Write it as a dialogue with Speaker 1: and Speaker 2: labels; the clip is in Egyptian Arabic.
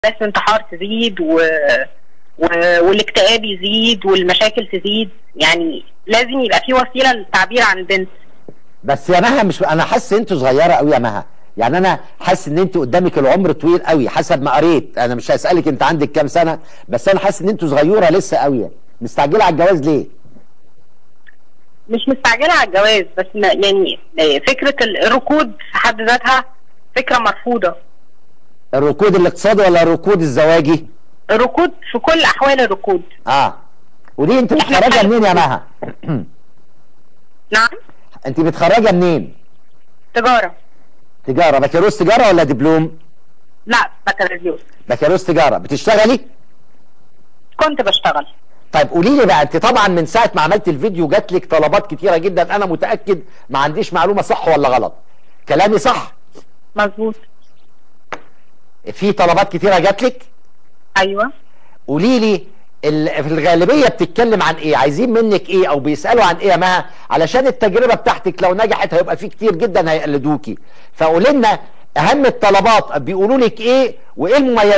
Speaker 1: الانتحار تزيد و... و... والاكتئاب يزيد والمشاكل تزيد يعني لازم يبقى في وسيله للتعبير عن البنت
Speaker 2: بس يا مها مش انا حاسس ان انت صغيره قوي يا مها يعني انا حاسس ان انت قدامك العمر طويل قوي حسب ما قريت انا مش هسالك انت عندك كام سنه بس انا حاسس ان انت صغيره لسه قوي مستعجله على الجواز ليه
Speaker 1: مش مستعجله على الجواز بس ما يعني فكره الركود في حد ذاتها فكره مرفوضه
Speaker 2: الركود الاقتصادي ولا الركود الزواجي
Speaker 1: الركود في كل احوال الركود
Speaker 2: اه ودي انت
Speaker 1: إحنا
Speaker 2: متخرجه
Speaker 1: بنتكلم-
Speaker 2: منين يا مها
Speaker 1: نعم
Speaker 2: انت متخرجه منين
Speaker 1: تجاره
Speaker 2: تجاره بكالوريوس تجاره ولا دبلوم
Speaker 1: لا بكالوريوس
Speaker 2: بكالوريوس تجاره بتشتغلي
Speaker 1: كنت بشتغل
Speaker 2: طيب قولي لي بقى انت طبعا من ساعه ما عملت الفيديو جات لك طلبات كتيره جدا انا متاكد ما عنديش معلومه صح ولا غلط كلامي صح
Speaker 1: مظبوط
Speaker 2: في طلبات كتيره جات لك
Speaker 1: ايوه
Speaker 2: قولي لي ال- في الغالبيه بتتكلم عن ايه عايزين منك ايه او بيسالوا عن ايه يا مها علشان التجربه بتاعتك لو نجحت هيبقى في كتير جدا هيقلدوكي فقولي لنا اهم الطلبات بيقولوا لك ايه وايه المميزات